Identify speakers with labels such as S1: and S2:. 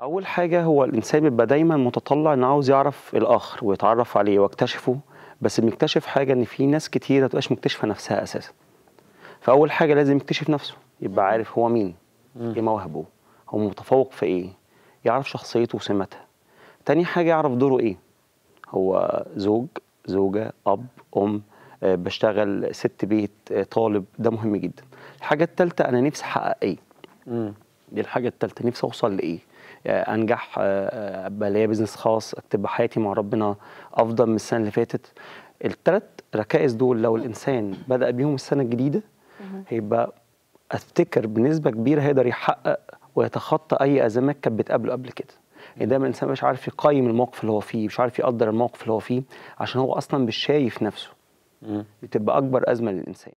S1: أول حاجة هو الإنسان بيبقى دايما متطلع إنه عاوز يعرف الآخر ويتعرف عليه ويكتشفه بس بيكتشف حاجة إن في ناس كتير ما تبقاش مكتشفة نفسها أساسا فأول حاجة لازم يكتشف نفسه يبقى عارف هو مين إيه مواهبه هو متفوق في إيه يعرف شخصيته وسماتها تاني حاجة يعرف دوره إيه هو زوج زوجة أب أم آه، بشتغل ست بيت آه، طالب ده مهم جدا الحاجة التالتة أنا نفسي أحقق إيه دي الحاجة التالتة نفسي أوصل لإيه آه، أنجح آه، آه، أبقى ليا بيزنس خاص أكتب حياتي مع ربنا أفضل من السنة اللي فاتت التلات ركائز دول لو الإنسان بدأ بيهم السنة الجديدة هيبقى أفتكر بنسبة كبيرة هيقدر يحقق ويتخطى أي أزمات كانت بتقابله قبل كده يعني دايما الإنسان مش عارف يقيم الموقف اللي هو فيه مش عارف يقدر الموقف اللي هو فيه عشان هو أصلا مش شايف نفسه بتبقى أكبر أزمة للإنسان